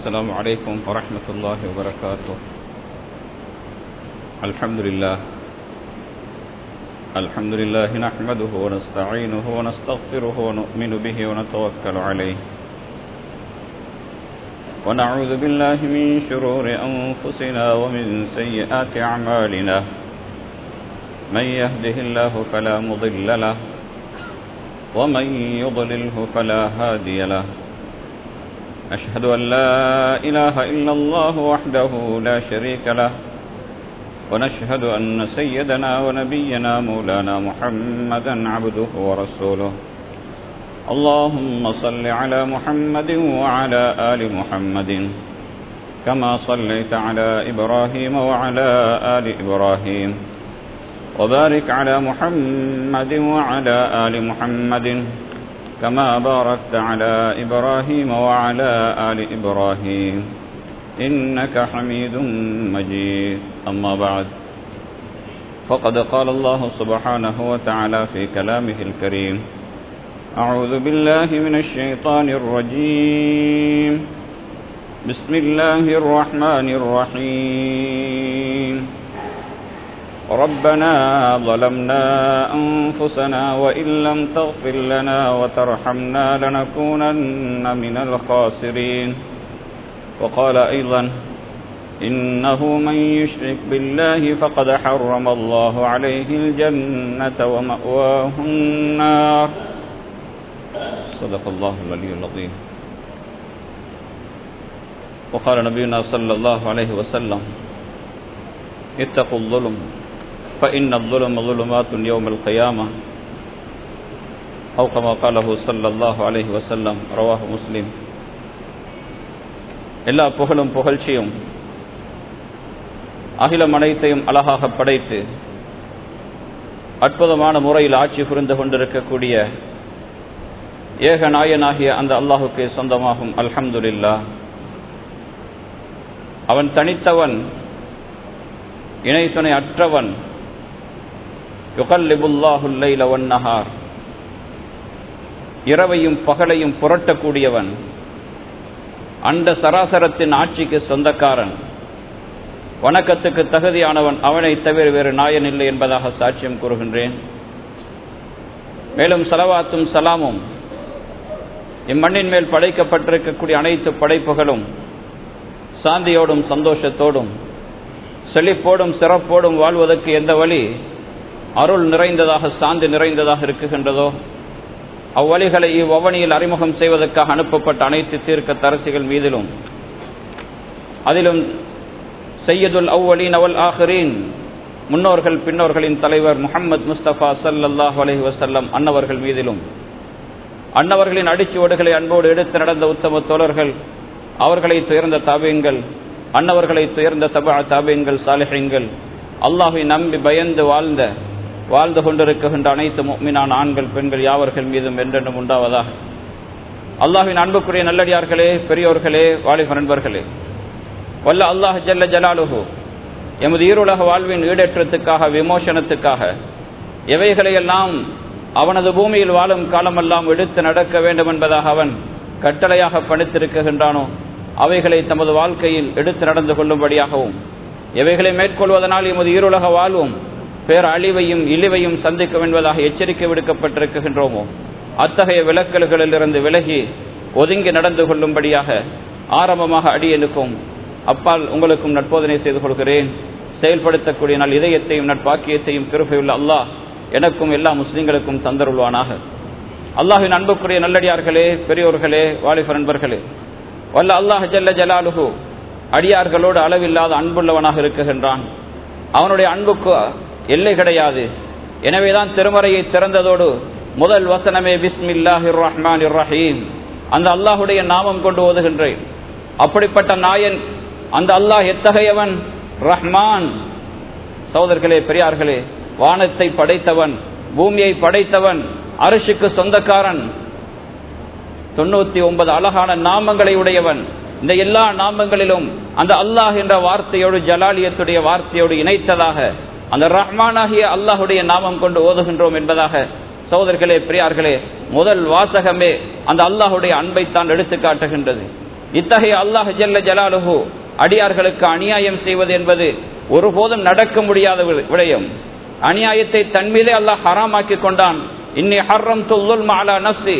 السلام عليكم ورحمة الله وبركاته الحمد لله الحمد لله نحمده ونستعينه ونستغفره ونؤمن به ونتوكل عليه ونعوذ بالله من شرور أنفسنا ومن سيئات أعمالنا من يهده الله فلا مضل له ومن يضلله فلا هادي له أشهد أن لا إله إلا الله وحده لا شريك له ونشهد أن سيدنا ونبينا مولانا محمدا عبده ورسوله اللهم صل على محمد وعلى آل محمد كما صليت على إبراهيم وعلى آل إبراهيم وبارك على محمد وعلى آل محمد كما باركت على إبراهيم وعلى آل إبراهيم إنك حميد مجيد أما بعد فقد قال الله سبحانه وتعالى في كلامه الكريم أعوذ بالله من الشيطان الرجيم بسم الله الرحمن الرحيم ربنا ظلمنا أنفسنا وإن لم تغفر لنا وترحمنا لنكونن من الخاسرين وقال أيضا إنه من يشرك بالله فقد حرم الله عليه الجنة ومأواه النار صدق الله العلي العظيم وقال نبينا صلى الله عليه وسلم اتقوا الظلم فإن الظلم ظلمات يوم القيامة أو كما قاله صلى الله عليه وسلم رواه مسلم எல்லா புகழும் புகழ்ச்சியும் அகிலம் அனைத்தையும் அழகாக படைத்து அற்புதமான முறையில் ஆட்சி புரிந்து கொண்டிருக்கக்கூடிய ஏக நாயனாகிய அந்த அல்லாஹுக்கு சொந்தமாகும் அல்ஹம்துலில்லா அவன் தனித்தவன் இணை துணை அற்றவன் யுகல்லிபுல்லாஹுல்லைல ஒன்னஹார் இரவையும் பகலையும் புரட்டக்கூடியவன் அந்த சராசரத்தின் ஆட்சிக்கு சொந்தக்காரன் வணக்கத்துக்கு தகுதியானவன் அவனை தவிர வேறு நாயன் இல்லை என்பதாக சாட்சியம் கூறுகின்றேன் மேலும் சலவாத்தும் சலாமும் இம்மண்ணின் மேல் படைக்கப்பட்டிருக்கக்கூடிய அனைத்து படைப்புகளும் சாந்தியோடும் சந்தோஷத்தோடும் செழிப்போடும் சிறப்போடும் வாழ்வதற்கு எந்த வழி அருள் நிறைந்ததாக சாந்தி நிறைந்ததாக இருக்குகின்றதோ அவ்வழிகளை இவ்வவனியில் அறிமுகம் செய்வதற்காக அனுப்பப்பட்ட அனைத்து தீர்க்க தரசிகள் மீதிலும் அதிலும் செய்யதுல் அவ்வலீன் அவல் ஆஹரீன் முன்னோர்கள் பின்னோர்களின் தலைவர் முகமது முஸ்தபா சல்லாஹ் அலஹி வசல்லம் அன்னவர்கள் மீதிலும் அன்னவர்களின் அடிச்சுவடுகளை அன்போடு எடுத்து நடந்த உத்தம தோழர்கள் அவர்களை துயர்ந்த தாபியங்கள் அன்னவர்களை துயர்ந்த தபா தாபியங்கள் சாலிஹங்கள் அல்லாஹை நம்பி பயந்து வாழ்ந்த வாழ்ந்து கொண்டிருக்கின்ற அனைத்து மீனான ஆண்கள் பெண்கள் யாவர்கள் மீதும் என்றென்றும் உண்டாவதாக அல்லாஹின் அன்புக்குரிய நல்லடியார்களே பெரியோர்களே வாலிப நண்பர்களே வல்ல அல்லாஹ் ஜல்ல ஜலாலுஹு எமது ஈருலக வாழ்வின் ஈடேற்றத்துக்காக விமோசனத்துக்காக எவைகளையெல்லாம் அவனது பூமியில் வாழும் காலமெல்லாம் எடுத்து நடக்க வேண்டும் என்பதாக அவன் கட்டளையாக பணித்திருக்கின்றானோ அவைகளை தமது வாழ்க்கையில் எடுத்து நடந்து கொள்ளும்படியாகவும் எவைகளை மேற்கொள்வதனால் எமது ஈருலக வாழ்வும் பேர் அழிவையும் இழிவையும் சந்திக்கும் என்பதாக எச்சரிக்கை விடுக்கப்பட்டிருக்கின்றோமோ அத்தகைய விலக்கல்களிலிருந்து விலகி ஒதுங்கி நடந்து கொள்ளும்படியாக ஆரம்பமாக அடியனுக்கும் அப்பால் உங்களுக்கும் நட்போதனை செய்து கொள்கிறேன் செயல்படுத்தக்கூடிய நாள் இதயத்தையும் நட்பாக்கியத்தையும் கிருப்பையுள்ள அல்லாஹ் எனக்கும் எல்லா முஸ்லிம்களுக்கும் தந்தருள்வானாக அல்லாஹின் அன்புக்குரிய நல்லடியார்களே பெரியோர்களே வாலிப நண்பர்களே வல்ல அல்லாஹ் ஜல்ல ஜலாலுகு அடியார்களோடு அளவில்லாத அன்புள்ளவனாக இருக்குகின்றான் அவனுடைய அன்புக்கு எல்லை கிடையாது எனவேதான் திருமறையை திறந்ததோடு முதல் வசனமே பிஸ்மில்லாஹிர் ரஹ்மான் ரஹீம் அந்த அல்லாஹுடைய நாமம் கொண்டு ஓதுகின்றேன் அப்படிப்பட்ட நாயன் அந்த அல்லாஹ் எத்தகையவன் ரஹ்மான் சோதர்களே பெரியார்களே வானத்தை படைத்தவன் பூமியை படைத்தவன் அரசுக்கு சொந்தக்காரன் தொண்ணூத்தி ஒன்பது அழகான நாமங்களை உடையவன் இந்த எல்லா நாமங்களிலும் அந்த அல்லாஹ் என்ற வார்த்தையோடு ஜலாலியத்துடைய வார்த்தையோடு இணைத்ததாக அந்த ரஹ்மானாகிய அல்லாஹுடைய நாமம் கொண்டு ஓதுகின்றோம் என்பதாக சகோதரர்களே பிரியார்களே முதல் வாசகமே அந்த அல்லாஹுடைய அன்பைத்தான் எடுத்து காட்டுகின்றது இத்தகைய அல்லாஹ் ஜல்ல ஜலாலுஹு அடியார்களுக்கு அநியாயம் செய்வது என்பது ஒருபோதும் நடக்க முடியாத விடயம் அநியாயத்தை தன் மீதே அல்லாஹ் ஹராமாக்கி கொண்டான் இன்னி ஹர்ரம் துல்லுல் மாலா நப்சி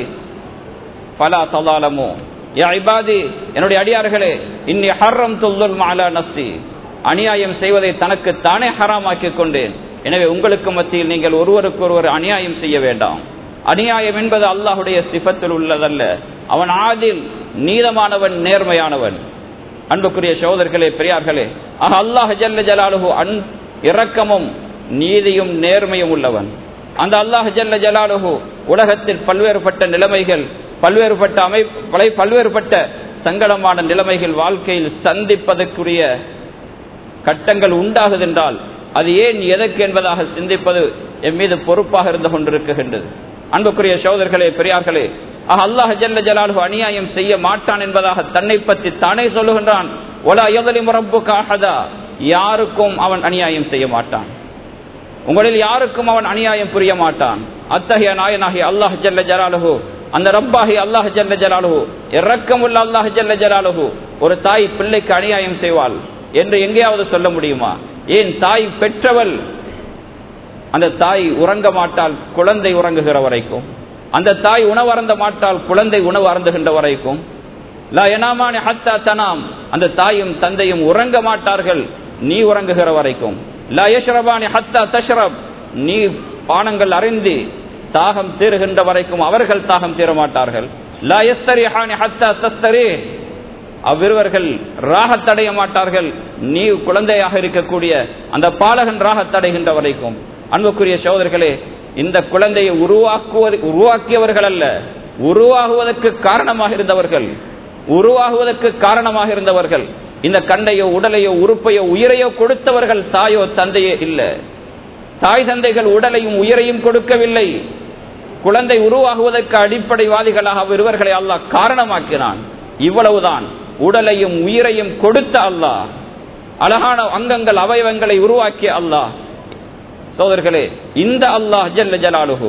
பலா தலாலமோ யா இபாதி என்னுடைய அடியார்களே இன்னி ஹர்ரம் துல்லுல் மாலா நப்சி அநியாயம் செய்வதை தனக்கு தானே ஹராமாக்கி கொண்டேன் எனவே உங்களுக்கு மத்தியில் நீங்கள் ஒருவருக்கு ஒருவர் அநியாயம் செய்ய வேண்டாம் அநியாயம் என்பது அல்லாஹுடைய சிபத்தில் உள்ளதல்ல அவன் ஆதில் நீதமானவன் நேர்மையானவன் அன்புக்குரிய சோதர்களே பெரியார்களே ஆக அல்லாஹ் ஜல்ல ஜலாலுஹு அன் இரக்கமும் நீதியும் நேர்மையும் உள்ளவன் அந்த அல்லாஹ் ஜல்ல ஜலாலுஹு உலகத்தில் பல்வேறுபட்ட நிலைமைகள் பல்வேறுபட்ட அமை பல்வேறுபட்ட சங்கடமான நிலைமைகள் வாழ்க்கையில் சந்திப்பதற்குரிய கட்டங்கள் உண்டாகுதென்றால் அது ஏன் எதற்கு என்பதாக சிந்திப்பது என் மீது பொறுப்பாக இருந்து கொண்டிருக்கின்றது அன்புக்குரிய சோதர்களே பெரியார்களே அல்லாஹ் ஜல்ல ஜலாலு அநியாயம் செய்ய மாட்டான் என்பதாக தன்னை பற்றி தானே சொல்லுகின்றான் ஒலா எதலி முரப்பு காஹதா யாருக்கும் அவன் அநியாயம் செய்ய மாட்டான் உங்களில் யாருக்கும் அவன் அநியாயம் புரிய மாட்டான் அத்தகைய நாயனாகி அல்லாஹ் ஜல்ல ஜலாலுஹு அந்த ரப்பாகி அல்லாஹ் ஜல்ல ஜலாலுஹு இறக்கமுள்ள அல்லாஹ் ஜல்ல ஜலாலுஹு ஒரு தாய் பிள்ளைக்கு அநியாயம் செய்வாள் என்று எங்கேயாவது சொல்ல முடியுமா ஏன் தாய் பெற்றவள் அந்த தாய் உறங்க மாட்டால் குழந்தை உறங்குகிற வரைக்கும் அந்த தாய் உணவு அறந்த மாட்டால் குழந்தை உணவு அருந்துகின்ற வரைக்கும் லா எனாமானி ஹத்தா தனாம் அந்த தாயும் தந்தையும் உறங்க மாட்டார்கள் நீ உறங்குகிற வரைக்கும் லா யஷ்ரபானி ஹத்தா தஷ்ரப் நீ பானங்கள் அறிந்து தாகம் தீருகின்ற வரைக்கும் அவர்கள் தாகம் தீர மாட்டார்கள் லா எஸ்தரிஹானி ஹத்தா தஸ்தரே அவ்விருவர்கள் ராகத்தடைய மாட்டார்கள் நீ குழந்தையாக இருக்கக்கூடிய அந்த பாலகன் ராகத்தடைகின்ற வரைக்கும் அன்புக்குரிய சோதர்களே இந்த குழந்தையை உருவாக்குவது உருவாக்கியவர்கள் அல்ல உருவாகுவதற்கு காரணமாக இருந்தவர்கள் உருவாகுவதற்கு காரணமாக இருந்தவர்கள் இந்த கண்டையோ உடலையோ உறுப்பையோ உயிரையோ கொடுத்தவர்கள் தாயோ தந்தையோ இல்ல தாய் தந்தைகள் உடலையும் உயிரையும் கொடுக்கவில்லை குழந்தை உருவாகுவதற்கு அடிப்படைவாதிகளாக இவர்களை அல்லாஹ் காரணமாக்கினான் இவ்வளவுதான் உடலையும் உயிரையும் கொடுத்த அல்லாஹ் அழகான அங்கங்கள் அவயவங்களை உருவாக்கிய அல்லாஹ் சோதர்களே இந்த அல்லாஹ் ஜல்ல ஜலாலுஹு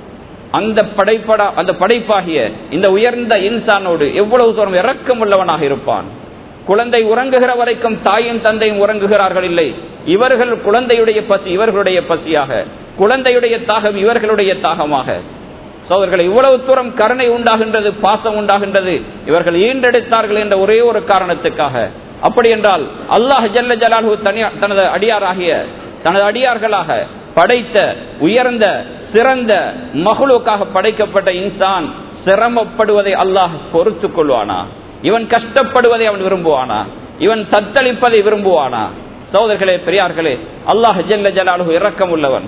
அந்த படைப்படா அந்த படைப்பாகிய இந்த உயர்ந்த இன்சானோடு எவ்வளவு தூரம் இறக்கம் உள்ளவனாக இருப்பான் குழந்தை உறங்குகிற வரைக்கும் தாயும் தந்தையும் உறங்குகிறார்கள் இல்லை இவர்கள் குழந்தையுடைய பசி இவர்களுடைய பசியாக குழந்தையுடைய தாகம் இவர்களுடைய தாகமாக சோதர்களை இவ்வளவு தூரம் கருணை உண்டாகின்றது பாசம் உண்டாகின்றது இவர்கள் ஈண்டெடுத்தார்கள் என்ற ஒரே ஒரு காரணத்துக்காக அப்படி என்றால் அல்லாஹ் ஜல்ல ஜலாலு தனது அடியாராகிய தனது அடியார்களாக படைத்த உயர்ந்த சிறந்த மகளுக்காக படைக்கப்பட்ட இன்சான் சிரமப்படுவதை அல்லாஹ் பொறுத்து கொள்வானா இவன் கஷ்டப்படுவதை அவன் விரும்புவானா இவன் தத்தளிப்பதை விரும்புவானா சோதர்களே பெரியார்களே அல்லாஹ் ஜல்ல ஜலாலு இரக்கம் உள்ளவன்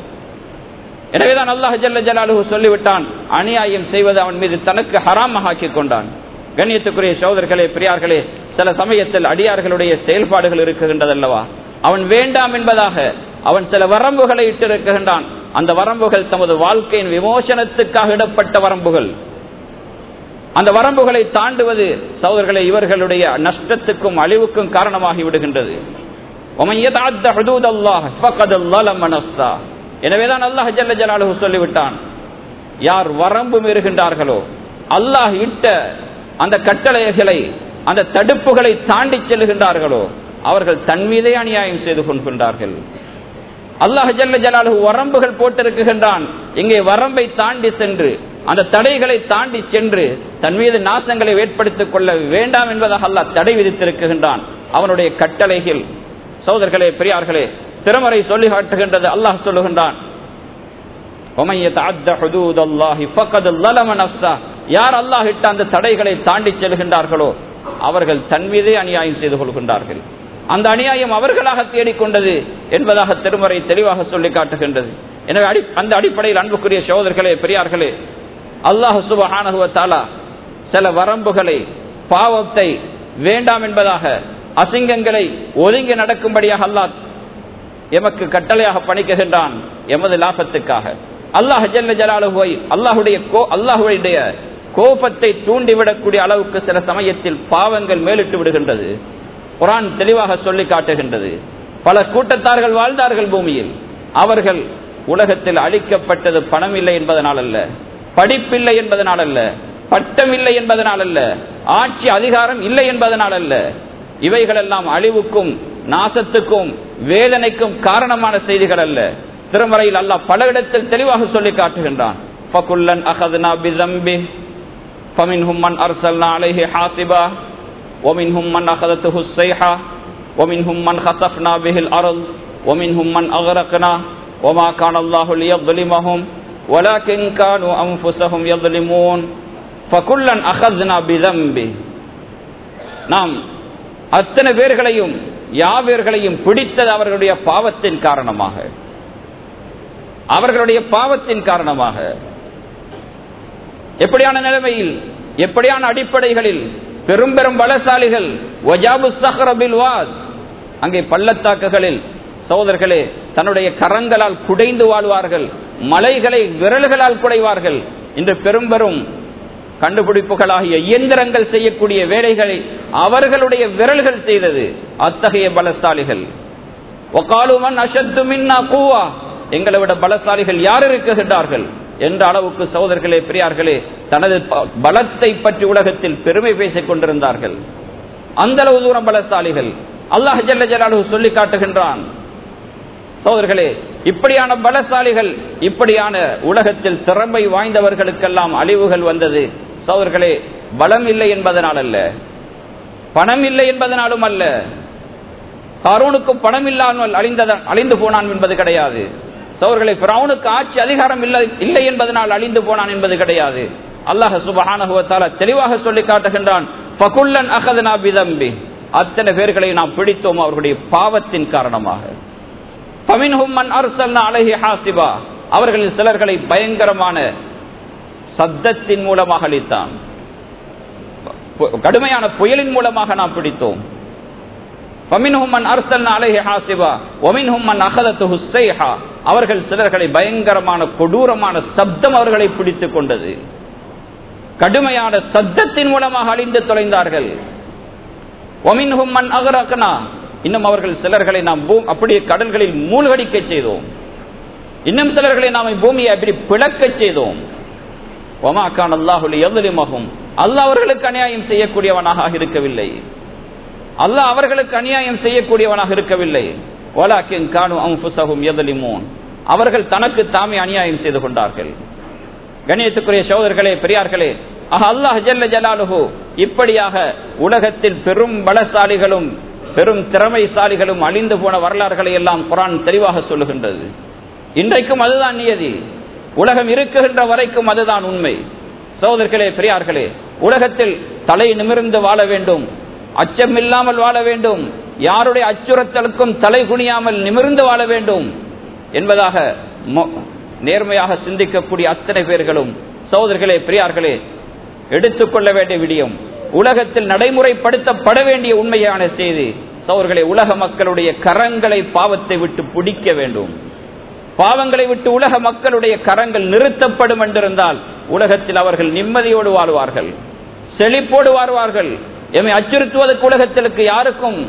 எனவேதான் அல்லாஹ் ஜல்ல ஜலாலு சொல்லிவிட்டான் அநியாயம் செய்வது அவன் மீது தனக்கு ஹராமாக ஆக்கி கொண்டான் கண்ணியத்துக்குரிய சோதர்களே பெரியார்களே சில சமயத்தில் அடியார்களுடைய செயல்பாடுகள் இருக்குகின்றதல்லவா அவன் வேண்டாம் என்பதாக அவன் சில வரம்புகளை இட்டிருக்கின்றான் அந்த வரம்புகள் தமது வாழ்க்கையின் விமோசனத்துக்காக இடப்பட்ட வரம்புகள் அந்த வரம்புகளை தாண்டுவது சகோதரர்களை இவர்களுடைய நஷ்டத்துக்கும் அழிவுக்கும் காரணமாகி விடுகின்றது எனவேதான் அல்லாஹ் ஜல்ல ஜலாலு சொல்லிவிட்டான் யார் வரம்பு மீறுகின்றார்களோ அல்லாஹ் இட்ட அந்த கட்டளைகளை அந்த தடுப்புகளை தாண்டி செல்லுகின்றார்களோ அவர்கள் தன் மீதே அநியாயம் செய்து கொள்கின்றார்கள் அல்லாஹ் ஜல்ல ஜலாலு வரம்புகள் போட்டிருக்கின்றான் இங்கே வரம்பை தாண்டி சென்று அந்த தடைகளை தாண்டி சென்று தன் மீது நாசங்களை ஏற்படுத்திக் கொள்ள வேண்டாம் என்பதாக அல்லாஹ் தடை விதித்திருக்கின்றான் அவனுடைய கட்டளைகள் சோதர்களே பெரியார்களே திருமறை சொல்லி காட்டுகின்றது அல்லாஹ் சொல்லுகின்றான் யார் அல்லாஹ் இட்ட அந்த தடைகளை தாண்டி செல்கின்றார்களோ அவர்கள் தன் மீதே அநியாயம் செய்து கொள்கின்றார்கள் அந்த அநியாயம் அவர்களாக தேடிக்கொண்டது என்பதாக திருமறை தெளிவாக சொல்லி காட்டுகின்றது எனவே அடி அந்த அடிப்படையில் அன்புக்குரிய சோதர்களே பெரியார்களே அல்லாஹு சுபஹானகுவத்தாலா சில வரம்புகளை பாவத்தை வேண்டாம் என்பதாக அசிங்கங்களை ஒதுங்கி நடக்கும்படியாக அல்லாஹ் எமக்கு கட்டளையாக பணிக்குகின்றான் எமது லாபத்துக்காக அல்லாஹ் ஜல்ல ஜலாலுவை அல்லாஹுடைய கோ அல்லாஹுடைய கோபத்தை தூண்டிவிடக்கூடிய அளவுக்கு சில சமயத்தில் பாவங்கள் மேலிட்டு விடுகின்றது குரான் தெளிவாக சொல்லி காட்டுகின்றது பல கூட்டத்தார்கள் வாழ்ந்தார்கள் பூமியில் அவர்கள் உலகத்தில் அழிக்கப்பட்டது பணம் இல்லை என்பதனால் அல்ல படிப்பில்லை என்பதனால் அல்ல பட்டம் இல்லை என்பதனால் அல்ல ஆட்சி அதிகாரம் இல்லை என்பதனால் அல்ல இவைகளெல்லாம் அழிவுக்கும் நாசத்துக்கும் வேதனைக்கும் காரணமான செய்திகள் அல்ல திருமறையில் அல்லாஹ் பல இடத்தில் தெளிவாக சொல்லி காட்டுகின்றான் فَكُلًّا أَخَذْنَا بِذَنبِهِ فَمِنْهُمْ مَنْ أَرْسَلْنَا عَلَيْهِ حَاصِبًا وَمِنْهُمْ مَنْ أَخَذَتْهُ الصَّيْحَةُ وَمِنْهُمْ مَنْ خَسَفْنَا بِهِ الْأَرْضَ وَمِنْهُمْ مَنْ أَغْرَقْنَا وَمَا كَانَ اللَّهُ لِيَظْلِمَهُمْ وَلَكِنْ كَانُوا أَنفُسَهُمْ يَظْلِمُونَ فَكُلًّا أَخَذْنَا بِذَنبِهِ நாம் அத்தனை பேர்களையும் யாவேர்களையும் பிடித்தது அவர்களுடைய பாவத்தின் காரணமாக அவர்களுடைய பாவத்தின் காரணமாக எப்படியான நிலைமையில் எப்படியான அடிப்படைகளில் பெரும் பெரும் பலசாலிகள் வஜாபு சஹரபில் வாத் அங்கே பள்ளத்தாக்குகளில் சகோதரர்களே தன்னுடைய கரங்களால் குடைந்து வாழ்வார்கள் மலைகளை விரல்களால் குடைவார்கள் இன்று பெரும் பெரும் கண்டுபிடிப்புகளாகிய இயந்திரங்கள் செய்யக்கூடிய வேலைகளை அவர்களுடைய விரல்கள் செய்தது அத்தகைய பலசாலிகள் ஒகாலுமன் அஷத்து மின்னா கூவா எங்களை விட பலசாலிகள் யார் இருக்குகின்றார்கள் என்ற அளவுக்கு சகோதரர்களே பெரியார்களே தனது பலத்தை பற்றி உலகத்தில் பெருமை பேசிக் கொண்டிருந்தார்கள் அந்த அளவு தூரம் பலசாலிகள் அல்லாஹ் ஜல்ல ஜலாலு சொல்லி காட்டுகின்றான் சோதர்களே இப்படியான பலசாலிகள் இப்படியான உலகத்தில் திறமை வாய்ந்தவர்களுக்கெல்லாம் அழிவுகள் வந்தது சோதர்களே பலம் இல்லை என்பதனால் அல்ல பணம் இல்லை என்பதனாலும் அல்ல காரூனுக்கு பணம் இல்லாமல் அழிந்தத அழிந்து போனான் என்பது கிடையாது சோர்களே பிராவுனுக்கு ஆட்சி அதிகாரம் இல்லை இல்லை என்பதனால் அழிந்து போனான் என்பது கிடையாது அல்லாஹ் சுபஹானகுவத்தால தெளிவாக சொல்லி காட்டுகின்றான் ஃபகுல்லன் அகதனா பிதம்பி அத்தனை பேர்களை நாம் பிடித்தோம் அவர்களுடைய பாவத்தின் காரணமாக அவர்களில் சிலர்களை பயங்கரமான சத்தத்தின் மூலமாக அளித்தான் கடுமையான புயலின் மூலமாக நாம் பிடித்தோம் அவர்கள் சிலர்களை பயங்கரமான கொடூரமான சப்தம் அவர்களை பிடித்துக் கொண்டது கடுமையான சத்தத்தின் மூலமாக அழிந்து தொலைந்தார்கள் இன்னும் அவர்கள் சிலர்களை நாம் அப்படியே கடல்களில் மூழ்கடிக்க செய்தோம் இன்னும் சிலர்களை நாம் பூமியை அப்படி பிளக்க செய்தோம் ஒமாக்கான் அல்லாஹுலி எவ்வளிமகும் அல்லாஹ் அவர்களுக்கு அநியாயம் செய்யக்கூடியவனாக இருக்கவில்லை அல்லாஹ் அவர்களுக்கு அநியாயம் செய்யக்கூடியவனாக இருக்கவில்லை ஓலாக்கின் கானு அம்புசகும் எதலிமோன் அவர்கள் தனக்கு தாமே அநியாயம் செய்து கொண்டார்கள் கணியத்துக்குரிய சோதர்களே பெரியார்களே ஆக அல்லாஹ் ஜல்ல ஜலாலுஹு இப்படியாக உலகத்தில் பெரும் பலசாலிகளும் பெரும் திறமைசாலிகளும் அழிந்து போன வரலாறுகளை எல்லாம் குரான் தெளிவாக சொல்லுகின்றது இன்றைக்கும் அதுதான் நியதி உலகம் இருக்குகின்ற வரைக்கும் அதுதான் உண்மை சகோதரர்களே பெரியார்களே உலகத்தில் தலை நிமிர்ந்து வாழ வேண்டும் அச்சம் இல்லாமல் வாழ வேண்டும் யாருடைய அச்சுறுத்தலுக்கும் தலை குனியாமல் நிமிர்ந்து வாழ வேண்டும் என்பதாக நேர்மையாக சிந்திக்கக்கூடிய அத்தனை பேர்களும் சகோதரர்களே பெரியார்களே எடுத்துக்கொள்ள வேண்டிய விடியும் உலகத்தில் நடைமுறைப்படுத்தப்பட வேண்டிய உண்மையான செய்தி சோர்களே உலக மக்களுடைய கரங்களை பாவத்தை விட்டு பிடிக்க வேண்டும் பாவங்களை விட்டு உலக மக்களுடைய கரங்கள் நிறுத்தப்படும் என்றிருந்தால் உலகத்தில் அவர்கள் நிம்மதியோடு வாழ்வார்கள் செழிப்போடு வாழ்வார்கள் எம்மை அச்சுறுத்துவதற்கு உலகத்திற்கு யாருக்கும்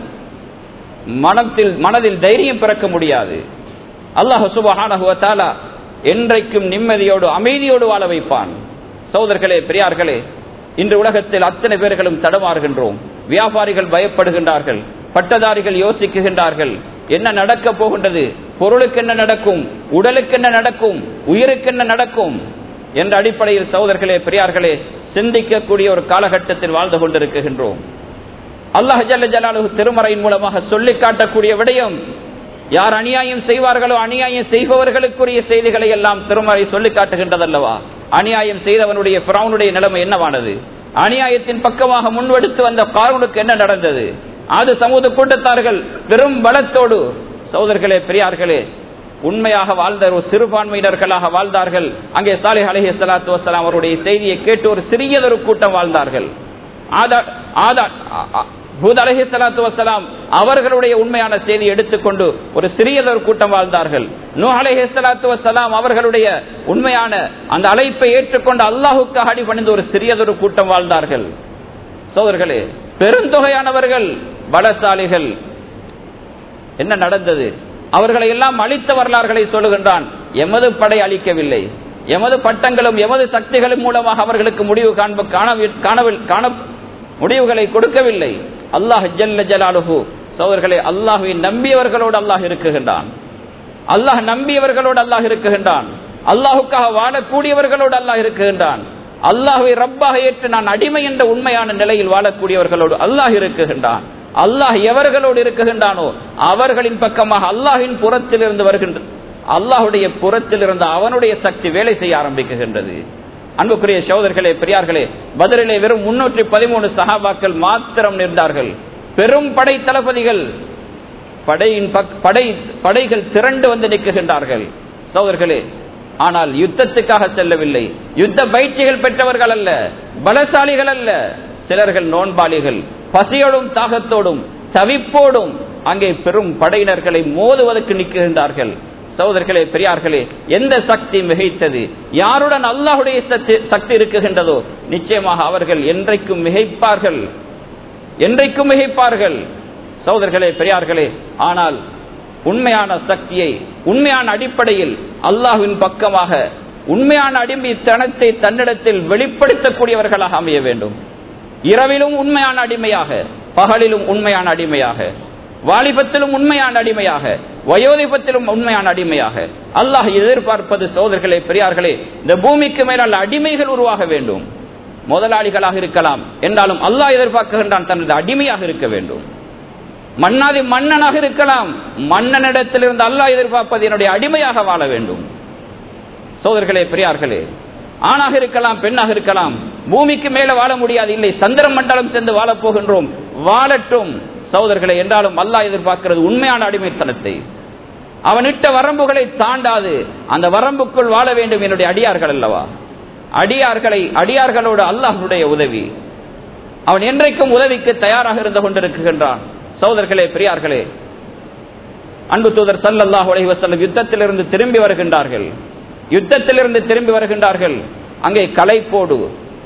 மனத்தில் மனதில் தைரியம் பிறக்க முடியாது அல்லாஹ் சுபஹானஹுவத்தாலா என்றைக்கும் நிம்மதியோடு அமைதியோடு வாழ வைப்பான் சோதர்களே பெரியார்களே இன்று உலகத்தில் அத்தனை பேர்களும் தடமாறுகின்றோம் வியாபாரிகள் பயப்படுகின்றார்கள் பட்டதாரிகள் யோசிக்குகின்றார்கள் என்ன நடக்க போகின்றது பொருளுக்கு என்ன நடக்கும் உடலுக்கு என்ன நடக்கும் உயிருக்கு என்ன நடக்கும் என்ற அடிப்படையில் சகோதரர்களே பெரியார்களே சிந்திக்கக்கூடிய ஒரு காலகட்டத்தில் வாழ்ந்து கொண்டிருக்கின்றோம் அல்லாஹ் ஜல்ல ஜலாலு திருமறையின் மூலமாக சொல்லி காட்டக்கூடிய விடயம் யார் அநியாயம் செய்வார்களோ அநியாயம் செய்பவர்களுக்குரிய செய்திகளை எல்லாம் திருமறை சொல்லி காட்டுகின்றதல்லவா அநியாயம் செய்தவனுடைய பிராவுனுடைய நிலைமை என்னவானது அநியாயத்தின் பக்கமாக முன்வெடுத்து வந்த காரனுக்கு என்ன நடந்தது அது சமூக கூட்டத்தார்கள் பெரும் பலத்தோடு சகோதரர்களே பெரியார்களே உண்மையாக வாழ்ந்த ஒரு சிறுபான்மையினர்களாக வாழ்ந்தார்கள் அங்கே சாலை அலஹி சலாத்து வசலாம் அவருடைய செய்தியை கேட்டு ஒரு சிறியதொரு கூட்டம் வாழ்ந்தார்கள் பூத் அலஹி சலாத்து வசலாம் அவர்களுடைய உண்மையான செய்தி எடுத்துக்கொண்டு ஒரு சிறியதொரு கூட்டம் வாழ்ந்தார்கள் நூ அலஹி சலாத்து வசலாம் அவர்களுடைய உண்மையான அந்த அழைப்பை ஏற்றுக்கொண்டு அல்லாஹுக்கு அடி பணிந்து ஒரு சிறியதொரு கூட்டம் வாழ்ந்தார்கள் சோதர்களே பெருந்தொகையானவர்கள் பலசாலிகள் என்ன நடந்தது அவர்களை எல்லாம் அழித்த வரலாறுகளை சொல்லுகின்றான் எமது படை அழிக்கவில்லை எமது பட்டங்களும் எமது சக்திகளும் மூலமாக அவர்களுக்கு முடிவு காண்ப காணவி- காணவில் காண முடிவுகளை கொடுக்கவில்லை அல்லாஹ் ஜல்ல ஜலாலுஹு சோதர்களே அல்லாஹுவை நம்பியவர்களோடு அல்லாஹ் இருக்குகின்றான் அல்லாஹ் நம்பியவர்களோடு அல்லாஹ் இருக்குகின்றான் அல்லாஹுக்காக வாழக்கூடியவர்களோடு அல்லாஹ் இருக்குகின்றான் அல்லாஹுவை ரப்பாக ஏற்று நான் அடிமை என்ற உண்மையான நிலையில் வாழக்கூடியவர்களோடு அல்லாஹ் இருக்குகின்றான் அல்லாஹ் எவர்களோடு இருக்குகின்றானோ அவர்களின் பக்கமாக அல்லாஹின் புறத்தில் இருந்து வருகின்ற அல்லாஹுடைய புறத்தில் இருந்து அவனுடைய சக்தி வேலை செய்ய ஆரம்பிக்குகின்றது அன்புக்குரிய சோதர்களே பெரியார்களே பதிலிலே வெறும் முன்னூற்றி பதிமூணு சஹாபாக்கள் மாத்திரம் நின்றார்கள் பெரும் படை தளபதிகள் படையின் பக்- படை படைகள் திரண்டு வந்து நிற்குகின்றார்கள் சோதர்களே ஆனால் யுத்தத்துக்காக செல்லவில்லை யுத்த பயிற்சிகள் பெற்றவர்கள் அல்ல பலசாலிகள் அல்ல சிலர்கள் நோன்பாளிகள் பசியோடும் தாகத்தோடும் தவிப்போடும் அங்கே பெரும் படையினர்களை மோதுவதற்கு நிற்கின்றார்கள் சகோதரர்களே பெரியார்களே எந்த சக்தி மிகைத்தது யாருடன் அல்லாஹுடைய சக்தி- சக்தி இருக்குகின்றதோ நிச்சயமாக அவர்கள் என்றைக்கும் மிகைப்பார்கள் என்றைக்கும் மிகைப்பார்கள் சகோதரர்களே பெரியார்களே ஆனால் உண்மையான சக்தியை உண்மையான அடிப்படையில் அல்லாஹ்வின் பக்கமாக உண்மையான அடிமைத்தனத்தை தன்னிடத்தில் வெளிப்படுத்தக்கூடியவர்களாக அமைய வேண்டும் இரவிலும் உண்மையான அடிமையாக பகலிலும் உண்மையான அடிமையாக வாலிபத்திலும் உண்மையான அடிமையாக வயோதிபத்திலும் உண்மையான அடிமையாக அல்லாஹ் எதிர்பார்ப்பது சோதர்களே பெரியார்களே இந்த பூமிக்கு மேலால் அடிமைகள் உருவாக வேண்டும் முதலாளிகளாக இருக்கலாம் என்றாலும் அல்லாஹ் எதிர்பார்க்கின்றான் தனது அடிமையாக இருக்க வேண்டும் மன்னாதி மன்னனாக இருக்கலாம் மன்னனிடத்திலிருந்து அல்லாஹ் எதிர்பார்ப்பது என்னுடைய அடிமையாக வாழ வேண்டும் சோதர்களே பெரியார்களே ஆணாக இருக்கலாம் பெண்ணாக இருக்கலாம் பூமிக்கு மேல வாழ முடியாது இல்லை சந்திர மண்டலம் சென்று வாழப் போகின்றோம் வாழட்டும் சகோதரர்களே என்றாலும் அல்லாஹ் எதிர்பார்க்கிறது உண்மையான அடிமைத்தனத்தை அவனிட்ட வரம்புகளை தாண்டாது அந்த வரம்புக்குள் வாழ வேண்டும் என்னுடைய அடியார்கள் அல்லவா அடியார்களை அடியார்களோடு அல்லாஹ்வுடைய உதவி அவன் என்றைக்கும் உதவிக்கு தயாராக இருந்து கொண்டிருக்கின்றான் சகோதரர்களே பெரியார்களே அன்பு தூதர் சல்லல்லாஹு அலைஹி வஸல்லம் யுத்தத்திலிருந்து திரும்பி வருகின்றார்கள் யுத்தத்திலிருந்து திரும்பி வருகின்றார்கள் அங்கே களைப்போடு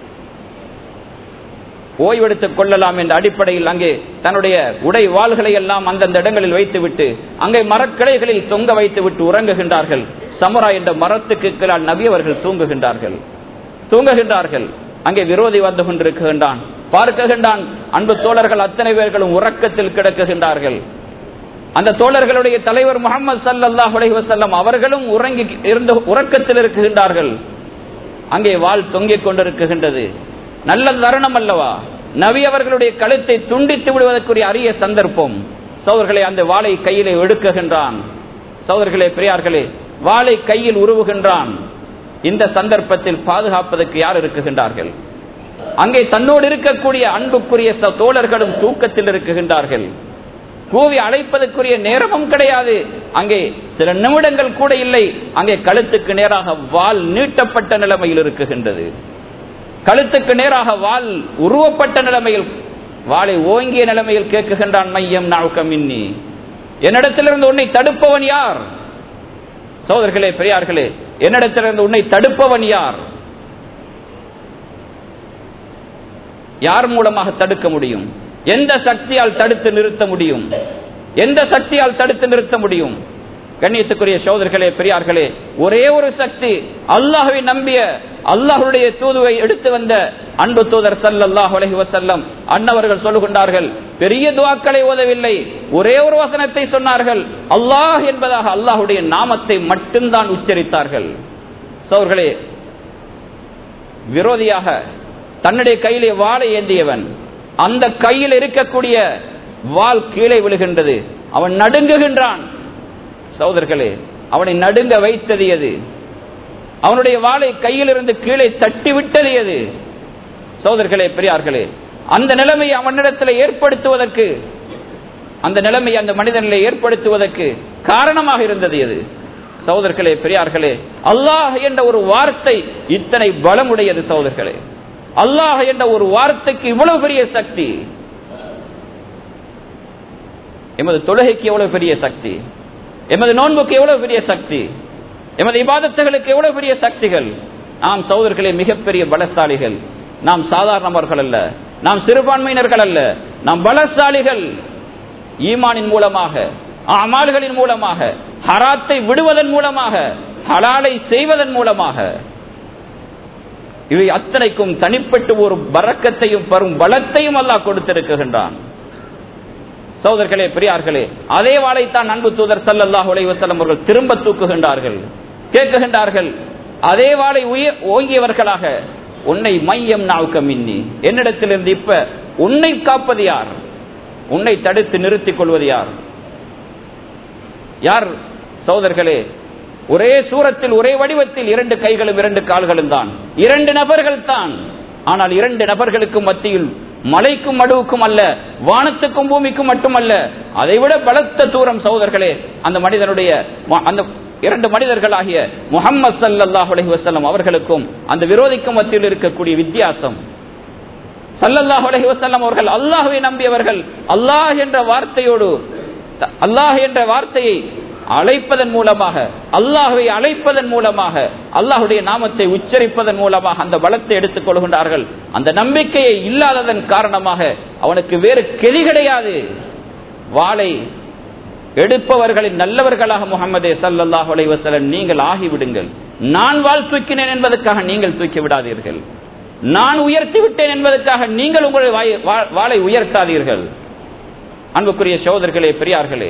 ஓய்வெடுத்துக் கொள்ளலாம் என்ற அடிப்படையில் அங்கே தன்னுடைய உடை வாள்களை எல்லாம் அந்தந்த இடங்களில் வைத்துவிட்டு அங்கே மரக்கிளைகளில் தொங்க வைத்துவிட்டு உறங்குகின்றார்கள் சமரா என்ற மரத்துக்கு கீழால் நபி அவர்கள் தூங்குகின்றார்கள் தூங்குகின்றார்கள் அங்கே விரோதி வந்து கொண்டிருக்கின்றான் பார்க்குகின்றான் அன்பு தோழர்கள் அத்தனை பேர்களும் உறக்கத்தில் கிடக்குகின்றார்கள் அந்த தோழர்களுடைய தலைவர் முகமது சல்லல்லாஹு அலைஹி வஸல்லம் அவர்களும் உறங்கி இருந்த உறக்கத்தில் இருக்குகின்றார்கள் அங்கே வாள் தொங்கிக் கொண்டிருக்குகின்றது நல்ல தருணம் அல்லவா நபி அவர்களுடைய கழுத்தை துண்டித்து விடுவதற்குரிய அரிய சந்தர்ப்பம் சோதர்களே அந்த வாளை கையிலே எடுக்குகின்றான் சோதர்களே பெரியார்களே வாளை கையில் உருவுகின்றான் இந்த சந்தர்ப்பத்தில் பாதுகாப்பதற்கு யார் இருக்குகின்றார்கள் அங்கே தன்னோடு இருக்கக்கூடிய அன்புக்குரிய ச- தோழர்களும் தூக்கத்தில் இருக்குகின்றார்கள் கூவி அழைப்பதற்குரிய நேரமும் கிடையாது அங்கே சில நிமிடங்கள் கூட இல்லை அங்கே கழுத்துக்கு நேராக வாள் நீட்டப்பட்ட நிலைமையில் இருக்குகின்றது கழுத்துக்கு நேராக வாள் உருவப்பட்ட நிலைமையில் வாளை ஓங்கிய நிலைமையில் கேட்குகின்றான் மையம் நாவுக்கம் இன்னி என்னிடத்திலிருந்து உன்னை தடுப்பவன் யார் சோதர்களே பெரியார்களே என்னிடத்திலிருந்து உன்னை தடுப்பவன் யார் யார் மூலமாக தடுக்க முடியும் எந்த சக்தியால் தடுத்து நிறுத்த முடியும் எந்த சக்தியால் தடுத்து நிறுத்த முடியும் கண்ணியத்துக்குரிய சோதர்களே பெரியார்களே ஒரே ஒரு சக்தி அல்லாஹுவை நம்பிய அல்லாஹுடைய தூதுவை எடுத்து வந்த அன்பு தூதர் சல்லல்லாஹு அலைஹி வஸல்லம் அன்னவர்கள் சொல்லுகின்றார்கள் பெரிய துவாக்களை ஓதவில்லை ஒரே ஒரு வசனத்தை சொன்னார்கள் அல்லாஹ் என்பதாக அல்லாஹுடைய நாமத்தை மட்டும்தான் உச்சரித்தார்கள் சோர்களே விரோதியாக தன்னுடைய கையிலே வாளை ஏந்தியவன் அந்த கையில் இருக்கக்கூடிய வாள் கீழே விழுகின்றது அவன் நடுங்குகின்றான் சகோதரர்களே அவனை நடுங்க வைத்தது எது அவனுடைய வாளை கையிலிருந்து கீழே தட்டி விட்டது எது சகோதரர்களே பெரியார்களே அந்த நிலைமையை அவனிடத்தில் ஏற்படுத்துவதற்கு அந்த நிலைமையை அந்த மனிதனிலே ஏற்படுத்துவதற்கு காரணமாக இருந்தது எது சகோதரர்களே பெரியார்களே அல்லாஹ் என்ற ஒரு வார்த்தை இத்தனை பலமுடையது சகோதரர்களே அல்லாஹ் என்ற ஒரு வார்த்தைக்கு இவ்வளவு பெரிய சக்தி எமது தொழுகைக்கு எவ்வளவு பெரிய சக்தி எமது நோன்புக்கு எவ்வளவு பெரிய சக்தி எமது இபாதத்துகளுக்கு எவ்வளவு பெரிய சக்திகள் நாம் சகோதரர்களே மிகப்பெரிய பலசாலிகள் நாம் சாதாரணவர்கள் அல்ல நாம் சிறுபான்மையினர்கள் அல்ல நாம் பலசாலிகள் ஈமானின் மூலமாக அமால்களின் மூலமாக ஹராத்தை விடுவதன் மூலமாக ஹலாலை செய்வதன் மூலமாக இவை அத்தனைக்கும் தனிப்பட்டு ஒரு பறக்கத்தையும் பெரும் பலத்தையும் அல்லாஹ் கொடுத்திருக்கின்றான் சோதர்களே பெரியார்களே அதே வாழைத்தான் அன்பு தூதர் சல்லல்லாஹு அலைஹி வஸல்லம் அவர்கள் திரும்ப தூக்குகின்றார்கள் கேட்குகின்றார்கள் அதே வாளை உய- ஓங்கியவர்களாக உன்னை மையம் நாவுக்க மின்னி என்னிடத்திலிருந்து இப்ப உன்னை காப்பது யார் உன்னை தடுத்து நிறுத்திக் கொள்வது யார் யார் சோதர்களே ஒரே சூரத்தில் ஒரே வடிவத்தில் இரண்டு கைகளும் இரண்டு கால்களும் தான் இரண்டு நபர்கள் தான் ஆனால் இரண்டு நபர்களுக்கு மத்தியில் மலைக்கும் மடுவுக்கும் அல்ல வானத்துக்கும் பூமிக்கும் மட்டுமல்ல அதைவிட பலத்த தூரம் சகோதரர்களே அந்த மனிதனுடைய ம- அந்த இரண்டு மனிதர்களாகிய முகம்மது சல்லல்லாஹு அலைஹி வஸல்லம் அவர்களுக்கும் அந்த விரோதிக்கும் மத்தியில் இருக்கக்கூடிய வித்தியாசம் சல்லல்லாஹு அலைஹி வஸல்லம் அவர்கள் அல்லாஹ்வை நம்பியவர்கள் அல்லாஹ் என்ற வார்த்தையோடு த- அல்லாஹ் என்ற வார்த்தையை அழைப்பதன் மூலமாக அல்லாஹ்வை அழைப்பதன் மூலமாக அல்லாஹ்வுடைய நாமத்தை உச்சரிப்பதன் மூலமாக அந்த பலத்தை எடுத்துக் கொள்கின்றார்கள் அந்த நம்பிக்கையை இல்லாததன் காரணமாக அவனுக்கு வேறு கெளி கிடையாது வாளை எடுப்பவர்களின் நல்லவர்களாக முகமதே சல்லல்லாஹு அலைஹி வஸல்லம் நீங்கள் ஆகிவிடுங்கள் நான் வாள் தூக்கினேன் என்பதற்காக நீங்கள் தூக்கி விடாதீர்கள் நான் உயர்த்தி விட்டேன் என்பதற்காக நீங்கள் உங்களை வாய்- வா- வாளை உயர்த்தாதீர்கள் அன்புக்குரிய சகோதரர்களே பெரியார்களே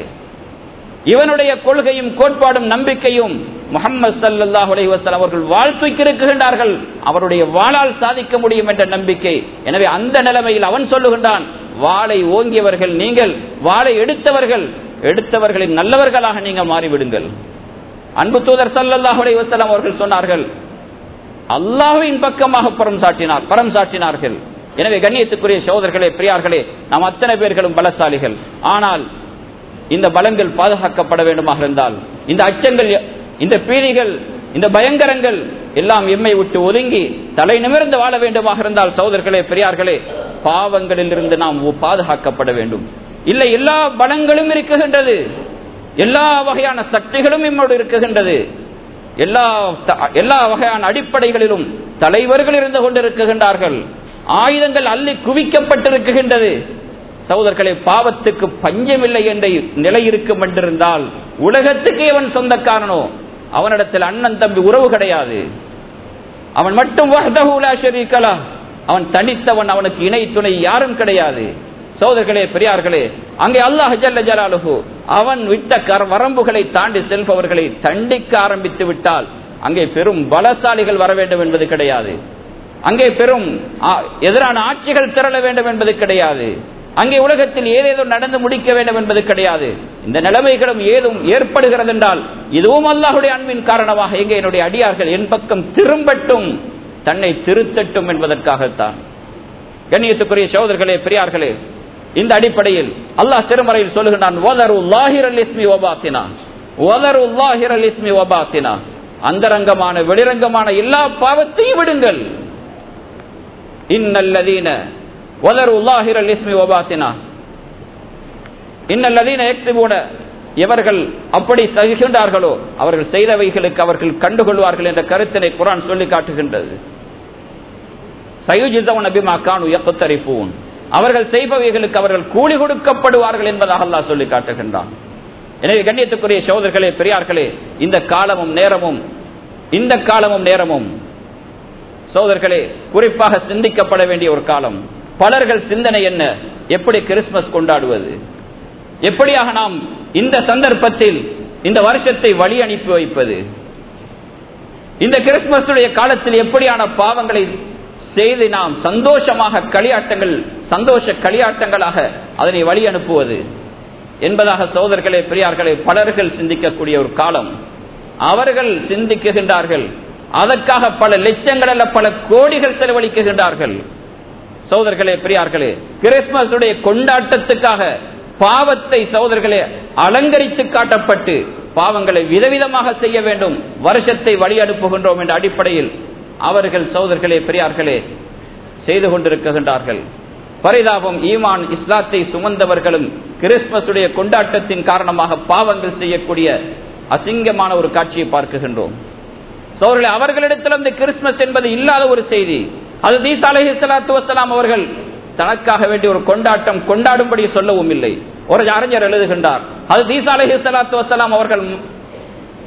இவனுடைய கொள்கையும் கோட்பாடும் நம்பிக்கையும் முகமது சல்லல்லாஹு அலைஹி வஸல்லம் அவர்கள் வாழ் தூக்கியிருக்கின்றார்கள் அவருடைய வாளால் சாதிக்க முடியும் என்ற நம்பிக்கை எனவே அந்த நிலைமையில் அவன் சொல்லுகின்றான் வாளை ஓங்கியவர்கள் நீங்கள் வாளை எடுத்தவர்கள் எடுத்தவர்களின் நல்லவர்களாக நீங்கள் மாறிவிடுங்கள் அன்பு தூதர் சல்லல்லாஹு அலைஹி வஸல்லம் அவர்கள் சொன்னார்கள் அல்லாஹ்வின் பக்கமாக பரம் சாட்டினார் பரம் சாட்டினார்கள் எனவே கண்ணியத்துக்குரிய சகோதரர்களே பிரியார்களே நாம் அத்தனை பேர்களும் பலசாலிகள் ஆனால் இந்த பலங்கள் பாதுகாக்கப்பட வேண்டுமாக இருந்தால் இந்த அச்சங்கள் இந்த பீதிகள் இந்த பயங்கரங்கள் எல்லாம் எம்மை விட்டு ஒதுங்கி தலை நிமிர்ந்து வாழ வேண்டுமாக இருந்தால் சகோதரர்களே பெரியார்களே பாவங்களில் இருந்து நாம் பாதுகாக்கப்பட வேண்டும் இல்லை எல்லா பலங்களும் இருக்குகின்றது எல்லா வகையான சக்திகளும் நம்மோடு இருக்குகின்றது எல்லா த- எல்லா வகையான அடிப்படைகளிலும் தலைவர்கள் இருந்து கொண்டிருக்கின்றார்கள் ஆயுதங்கள் அள்ளி குவிக்கப்பட்டிருக்கின்றது சகோதரர்களே பாவத்துக்கு பஞ்சமில்லை என்ற நிலை இருக்கும் என்றிருந்தால் உலகத்துக்கு அவன் சொந்தக்காரனோ அவனிடத்தில் அண்ணன் தம்பி உறவு கிடையாது அவன் மட்டும் வஹ்தஹு லா ஷரீக லஹ். அவன் தனித்தவன் அவனுக்கு இணை துணை யாரும் கிடையாது சோதர்களே பெரியார்களே அங்கே அல்லாஹ் ஜல்ல ஜலாலுஹு அவன் விட்ட கர வரம்புகளை தாண்டி செல்பவர்களை தண்டிக்க ஆரம்பித்து விட்டால் அங்கே பெரும் பலசாலிகள் வர வேண்டும் என்பது கிடையாது அங்கே பெரும் ஆ, எதிரான ஆட்சிகள் திரள வேண்டும் என்பது கிடையாது அங்கே உலகத்தில் ஏதேதோ நடந்து முடிக்க வேண்டும் என்பது கிடையாது இந்த நிலைமைகளும் ஏதும் ஏற்படுகிறது என்றால் இதுவும் அல்லாஹுடைய அன்பின் காரணமாக எங்கே என்னுடைய அடியார்கள் என் பக்கம் திரும்பட்டும் தன்னை திருத்தட்டும் என்பதற்காகத்தான் கண்ணியத்துக்குரிய சகோதரர்களே பெரியார்களே இந்த அடிப்படையில் அல்லாஹ் திருமறையில் சொல்லுகிறான் "வதரு ல்லாஹிரல் இஸ்மி வபாத்தினா." "வதரு ல்லாஹிரல் இஸ்மி வபாத்தினா." அந்தரங்கமான வெளிரங்கமான எல்லா பாவத்தையும் விடுங்கள் இன்னல்லதீன வதரு ல்லாஹிரல் இஸ்மி வபாத்தினா இன்னல்லதீன யக்ஸிபூன எவர்கள் அப்படி சகிக்கின்றார்களோ அவர்கள் செய்தவைகளுக்கு அவர்கள் கண்டுகொள்வார்கள் என்ற கருத்தினை குரான் சொல்லி காட்டுகின்றது சயுஜிதவன் அபிமா கானு யக்குத்தரிப்பூன் அவர்கள் செய்பவைகளுக்கு அவர்கள் கூலி கொடுக்கப்படுவார்கள் என்பதாக அல்லாஹ் சொல்லி காட்டுகின்றான் எனவே கண்ணியத்துக்குரிய சோதர்களே பெரியார்களே இந்த காலமும் நேரமும் இந்த காலமும் நேரமும் சோதர்களே குறிப்பாக சிந்திக்கப்பட வேண்டிய ஒரு காலம் பலர்கள் சிந்தனை என்ன எப்படி கிறிஸ்துமஸ் கொண்டாடுவது எப்படியாக நாம் இந்த சந்தர்ப்பத்தில் இந்த வருஷத்தை வழி அனுப்பி வைப்பது இந்த கிறிஸ்துமஸுடைய காலத்தில் எப்படியான பாவங்களை செய்து நாம் சந்தோஷமாக களியாட்டங்கள் சந்தோஷ களியாட்டங்களாக அதனை வழி அனுப்புவது என்பதாக சோதர்களே பெரியார்களே பலர்கள் சிந்திக்கக்கூடிய ஒரு காலம் அவர்கள் சிந்திக்குகின்றார்கள் அதற்காக பல லட்சங்கள் அல்ல பல கோடிகள் செலவழிக்குகின்றார்கள் சோதர்களே பெரியார்களே கிறிஸ்துமஸ் உடைய கொண்டாட்டத்துக்காக பாவத்தை சோதர்களே அலங்கரித்து காட்டப்பட்டு பாவங்களை விதவிதமாக செய்ய வேண்டும் வருஷத்தை வழி அனுப்புகின்றோம் என்ற அடிப்படையில் அவர்கள் சோதர்களே பெரியார்களே செய்து கொண்டிருக்கின்றார்கள் பரிதாபம் ஈமான் இஸ்லாத்தை சுமந்தவர்களும் கிறிஸ்துமஸுடைய கொண்டாட்டத்தின் காரணமாக பாவங்கள் செய்யக்கூடிய அசிங்கமான ஒரு காட்சியை பார்க்குகின்றோம் சோழர்களே அவர்களிடத்திலிருந்து கிறிஸ்துமஸ் என்பது இல்லாத ஒரு செய்தி அது தீசா அலஹி சலாத்து வசலாம் அவர்கள் தனக்காக வேண்டிய ஒரு கொண்டாட்டம் கொண்டாடும்படி சொல்லவும் இல்லை ஒரு அறிஞர் எழுதுகின்றார் அது தீசா அலஹி சலாத்து வசலாம் அவர்கள்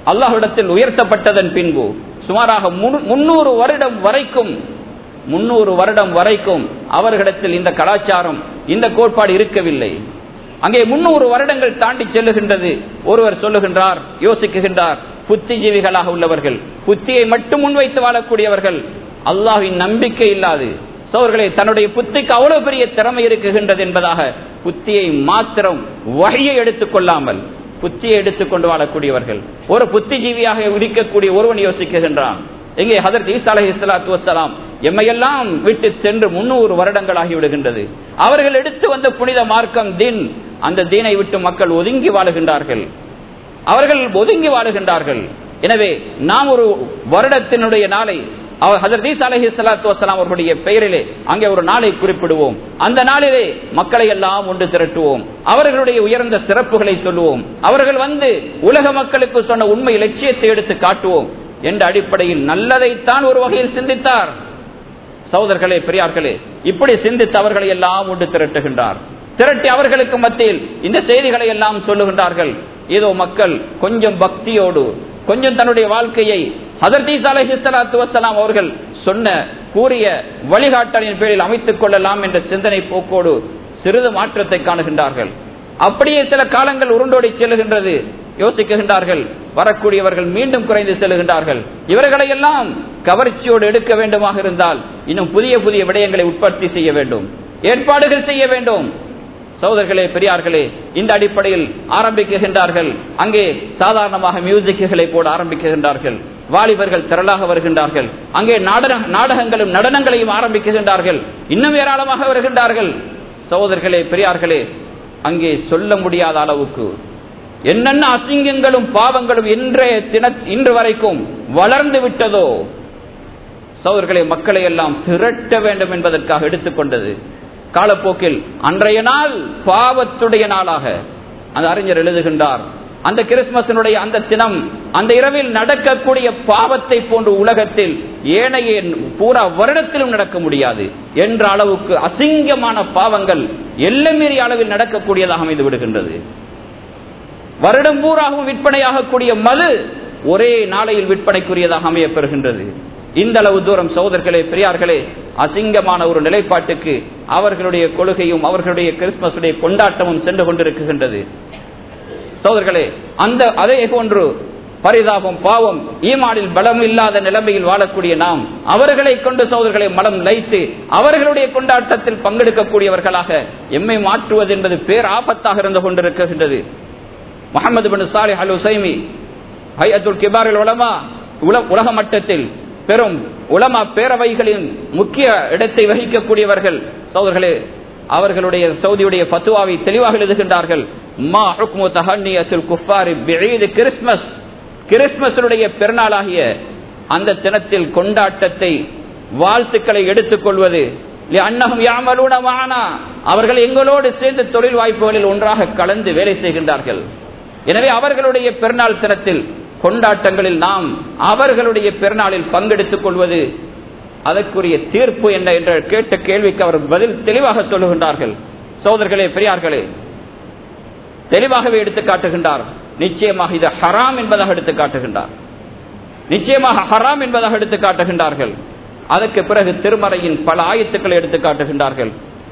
அல்லாஹ்விடத்தில் உயர்த்தப்பட்டதன் பின்பு சுமாராக முன்னூறு வருடம் வரைக்கும் முன்னூறு வருடம் வரைக்கும் அவர்களிடத்தில் இந்த கலாச்சாரம் இந்த கோட்பாடு இருக்கவில்லை அங்கே முன்னூறு வருடங்கள் தாண்டி செல்லுகின்றது ஒருவர் சொல்லுகின்றார் யோசிக்குகின்றார் புத்திஜீவிகளாக உள்ளவர்கள் புத்தியை மட்டும் முன்வைத்து வாழக்கூடியவர்கள் அல்லாஹின் நம்பிக்கை இல்லாது சோர்களே தன்னுடைய புத்திக்கு அவ்வளவு பெரிய திறமை இருக்குகின்றது என்பதாக புத்தியை மாத்திரம் வகையை எடுத்துக் கொள்ளாமல் புத்தியை எடுத்துக்கொண்டு வாழக்கூடியவர்கள் ஒரு புத்திஜீவியாக இருக்கக்கூடிய ஒருவன் யோசிக்குகின்றான் எங்கே ஹதரத் ஈசா அலஹி இஸ்லாத்து வசலாம் எம்மையெல்லாம் விட்டு சென்று முன்னூறு வருடங்களாகி விடுகின்றது அவர்கள் எடுத்து வந்த புனித மார்க்கம் தீன் அந்த தீனை விட்டு மக்கள் ஒதுங்கி வாழுகின்றார்கள் அவர்கள் ஒதுங்கி வாழுகின்றார்கள் எனவே நாம் ஒரு வருடத்தினுடைய நாளை அவர் ஹசரத் ஈசா அலஹி சலாத்து வசலாம் அவர்களுடைய பெயரிலே அங்கே ஒரு நாளை குறிப்பிடுவோம் அந்த நாளிலே மக்களை எல்லாம் ஒன்று திரட்டுவோம் அவர்களுடைய உயர்ந்த சிறப்புகளை சொல்லுவோம் அவர்கள் வந்து உலக மக்களுக்கு சொன்ன உண்மை லட்சியத்தை எடுத்து காட்டுவோம் என்ற அடிப்படையில் நல்லதைத்தான் ஒரு வகையில் சிந்தித்தார் சகோதரர்களே பெரியார்களே இப்படி சிந்தித்து அவர்களை எல்லாம் ஒன்று திரட்டுகின்றார் திரட்டி அவர்களுக்கு மத்தியில் இந்த செய்திகளை எல்லாம் சொல்லுகின்றார்கள் ஏதோ மக்கள் கொஞ்சம் பக்தியோடு கொஞ்சம் தன்னுடைய வாழ்க்கையை ஹதர்தீஸ் அலஹிஸ்லாத்து வசலாம் அவர்கள் சொன்ன கூறிய வழிகாட்டலின் பேரில் அமைத்துக் கொள்ளலாம் என்ற சிந்தனை போக்கோடு சிறிது மாற்றத்தை காணுகின்றார்கள் அப்படியே சில காலங்கள் உருண்டோடி செல்லுகின்றது யோசிக்குகின்றார்கள் வரக்கூடியவர்கள் மீண்டும் குறைந்து செல்லுகின்றார்கள் இவர்களை எல்லாம் கவர்ச்சியோடு எடுக்க வேண்டுமாக இருந்தால் இன்னும் புதிய புதிய விடயங்களை உற்பத்தி செய்ய வேண்டும் ஏற்பாடுகள் செய்ய வேண்டும் சகோதரர்களே பெரியார்களே இந்த அடிப்படையில் ஆரம்பிக்குகின்றார்கள் அங்கே சாதாரணமாக மியூசிக்குகளை போட ஆரம்பிக்குகின்றார்கள் வாலிபர்கள் திரளாக வருகின்றார்கள் அங்கே நாடகங்களும் நடனங்களையும் ஆரம்பிக்குகின்றார்கள் இன்னும் ஏராளமாக வருகின்றார்கள் சகோதரர்களே பெரியார்களே அங்கே சொல்ல முடியாத அளவுக்கு என்னென்ன அசிங்கங்களும் பாவங்களும் இன்றைய தின இன்று வரைக்கும் வளர்ந்து விட்டதோ சோதர்களை மக்களை எல்லாம் திரட்ட வேண்டும் என்பதற்காக எடுத்துக்கொண்டது காலப்போக்கில் அன்றைய நாள் பாவத்துடைய நாளாக அந்த அறிஞர் எழுதுகின்றார் அந்த கிறிஸ்துமஸினுடைய அந்த தினம் அந்த இரவில் நடக்கக்கூடிய பாவத்தை போன்று உலகத்தில் ஏனைய பூரா வருடத்திலும் நடக்க முடியாது என்ற அளவுக்கு அசிங்கமான பாவங்கள் எல்லைமீறிய அளவில் நடக்கக்கூடியதாக அமைந்து விடுகின்றது வருடம் பூராகவும் விற்பனையாகக்கூடிய மது ஒரே நாளையில் விற்பனைக்குரியதாக அமையப்பெறுகின்றது இந்த அளவு தூரம் சகோதரர்களே பெரியார்களே அசிங்கமான ஒரு நிலைப்பாட்டுக்கு அவர்களுடைய கொள்கையும் அவர்களுடைய கிறிஸ்துமஸுடைய கொண்டாட்டமும் சென்று கொண்டிருக்கின்றது சோதர்களே அந்த அதே போன்று பரிதாபம் பாவம் ஈமானில் பலம் இல்லாத நிலைமையில் வாழக்கூடிய நாம் அவர்களை கொண்டு சோதர்களை மலம் லைத்து அவர்களுடைய கொண்டாட்டத்தில் பங்கெடுக்கக்கூடியவர்களாக எம்மை மாற்றுவது என்பது பேர் ஆபத்தாக இருந்து கொண்டிருக்கின்றது முகமது பின் சாலி அல் உசைமி ஹையத்துல் கிபாரில் உலமா உலக மட்டத்தில் பெரும் உலமா பேரவைகளின் முக்கிய இடத்தை வகிக்கக்கூடியவர்கள் சோதர்களே அவர்களுடைய சவுதியுடைய பத்துவாவை தெளிவாக எழுதுகின்றார்கள் மா ஹுக்மு தஹன்னியத்துல் குஃபாரி பிஈத் கிறிஸ்மஸ் கிறிஸ்மஸுடைய பெருநாளாகிய அந்த தினத்தில் கொண்டாட்டத்தை வாழ்த்துக்களை எடுத்துக் கொள்வது அன்னகம் யாமலூன மானா அவர்கள் எங்களோடு சேர்ந்து தொழில் வாய்ப்புகளில் ஒன்றாக கலந்து வேலை செய்கின்றார்கள் எனவே அவர்களுடைய பெருநாள் தினத்தில் கொண்டாட்டங்களில் நாம் அவர்களுடைய பெருநாளில் பங்கெடுத்துக் கொள்வது அதற்குரிய தீர்ப்பு என்ன என்ற கேட்ட கேள்விக்கு அவர் பதில் தெளிவாக சொல்லுகின்றார்கள் சோதர்களே பெரியார்களே தெளிவாகவே எடுத்து காட்டுகின்றார் நிச்சயமாக இது ஹராம் என்பதாக எடுத்து காட்டுகின்றார் நிச்சயமாக ஹராம் என்பதாக எடுத்து காட்டுகின்றார்கள் அதற்கு பிறகு திருமறையின் பல ஆயத்துக்களை எடுத்து காட்டுகின்றார்கள்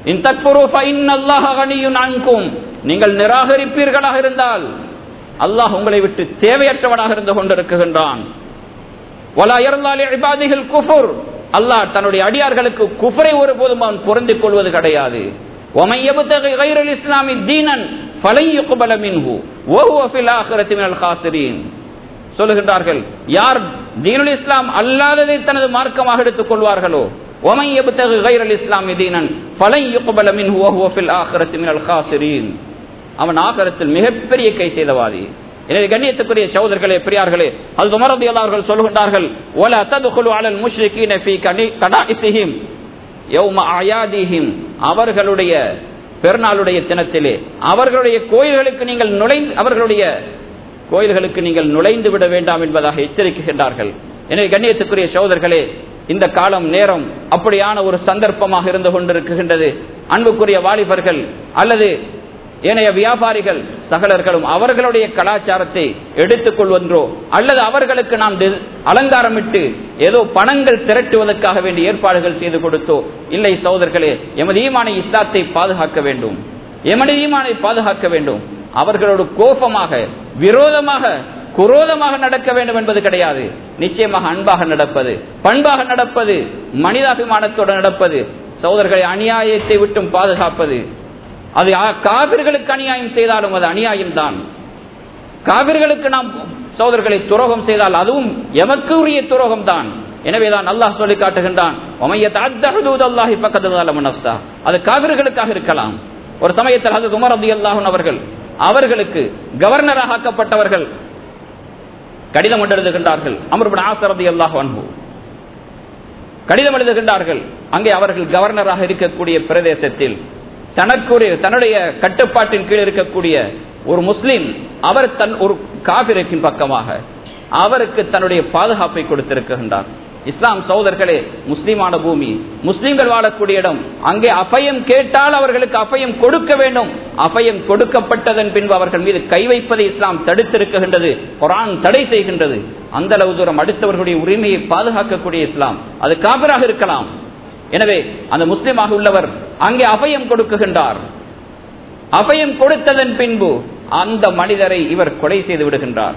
நீங்கள் நிராகரிப்பீர்களாக இருந்தால் அல்லாஹ் உங்களை விட்டு தேவையற்றவனாக இருந்து கொண்டிருக்கின்றான் அல்லாஹ் தன்னுடைய அடியார்களுக்கு குஃபரை ஒருபோதும் அவன் பொருந்திக் கொள்வது கிடையாது இஸ்லாமி தீனன் சொல்லுகின்றார்கள் யார் தீனுல் இஸ்லாம் அல்லாததை தனது மார்க்கமாக எடுத்துக் கொள்வார்களோ இஸ்லாமி தீனன் அவன் ஆகரத்தில் மிகப்பெரிய கை செய்தவாதி எனவே கண்ணியத்துக்குரிய சகோதரர்களே பெரியார்களே அது உமரது அவர்கள் சொல்லுகின்றார்கள் ஒல ததுகுலு அலல் முஷ்ரிகீன ஃபீ கனாஇஸிஹிம் யௌம அயாதிஹிம் அவர்களுடைய பெருநாளுடைய தினத்திலே அவர்களுடைய கோயில்களுக்கு நீங்கள் நுழைந்து அவர்களுடைய கோயில்களுக்கு நீங்கள் நுழைந்து விட வேண்டாம் என்பதாக எச்சரிக்கின்றார்கள் எனவே கண்ணியத்துக்குரிய சகோதரர்களே இந்த காலம் நேரம் அப்படியான ஒரு சந்தர்ப்பமாக இருந்து கொண்டிருக்கின்றது அன்புக்குரிய வாலிபர்கள் அல்லது ஏனைய வியாபாரிகள் சகலர்களும் அவர்களுடைய கலாச்சாரத்தை எடுத்துக் கொள்வன்றோ அல்லது அவர்களுக்கு நாம் டி- அலங்காரமிட்டு ஏதோ பணங்கள் திரட்டுவதற்காக வேண்டிய ஏற்பாடுகள் செய்து கொடுத்தோ இல்லை சகோதரர்களே எமது ஈமானை இஸ்லாத்தை பாதுகாக்க வேண்டும் எமது ஈமானை பாதுகாக்க வேண்டும் அவர்களோடு கோபமாக விரோதமாக குரோதமாக நடக்க வேண்டும் என்பது கிடையாது நிச்சயமாக அன்பாக நடப்பது பண்பாக நடப்பது மனிதாபிமானத்தோடு நடப்பது சகோதரர்களை அநியாயத்தை விட்டும் பாதுகாப்பது அது ஆ- காவிர்களுக்கு அநியாயம் செய்தாலும் அது அநியாயம் தான் காவிர்களுக்கு நாம் சகோதரர்களை துரோகம் செய்தால் அதுவும் எமக்கு உரிய துரோகம் தான் எனவேதான் அல்லாஹ் சொல்லி காட்டுகின்றான் "வமையத் அத்த ஹுதூதல்லாஹி ஃபக்கத் ஸலம நஃப்ஸா." அது காவிர்களுக்காக இருக்கலாம் ஒரு சமயத்தில் அது உமர் ரலியல்லாஹு அவர்கள் அவர்களுக்கு கவர்னராக ஆக்கப்பட்டவர்கள் கடிதம் ஒன்று எழுதுகின்றார்கள் அமர்பின் ஆசரதி அல்லாஹ் அன்பு கடிதம் எழுதுகின்றார்கள் அங்கே அவர்கள் கவர்னராக இருக்கக்கூடிய பிரதேசத்தில் தனக்குரிய தன்னுடைய கட்டுப்பாட்டின் கீழ் இருக்கக்கூடிய ஒரு முஸ்லிம் அவர் தன் ஒரு காபிரத்தின் பக்கமாக அவருக்கு தன்னுடைய பாதுகாப்பை கொடுத்திருக்கின்றார் இஸ்லாம் சகோதரர்களே முஸ்லிமான பூமி முஸ்லிம்கள் வாழக்கூடிய இடம் அங்கே அபயம் கேட்டால் அவர்களுக்கு அபயம் கொடுக்க வேண்டும் அபயம் கொடுக்கப்பட்டதன் பின்பு அவர்கள் மீது கை வைப்பதை இஸ்லாம் தடுத்திருக்கின்றது குரான் தடை செய்கின்றது அந்த அளவு தூரம் அடுத்தவர்களுடைய உரிமையை பாதுகாக்கக்கூடிய இஸ்லாம் அது காபிராக இருக்கலாம் எனவே அந்த முஸ்லிமாக உள்ளவர் அங்கே அபயம் கொடுக்குகின்றார் அபயம் கொடுத்ததன் பின்பு அந்த மனிதரை இவர் கொலை செய்து விடுகின்றார்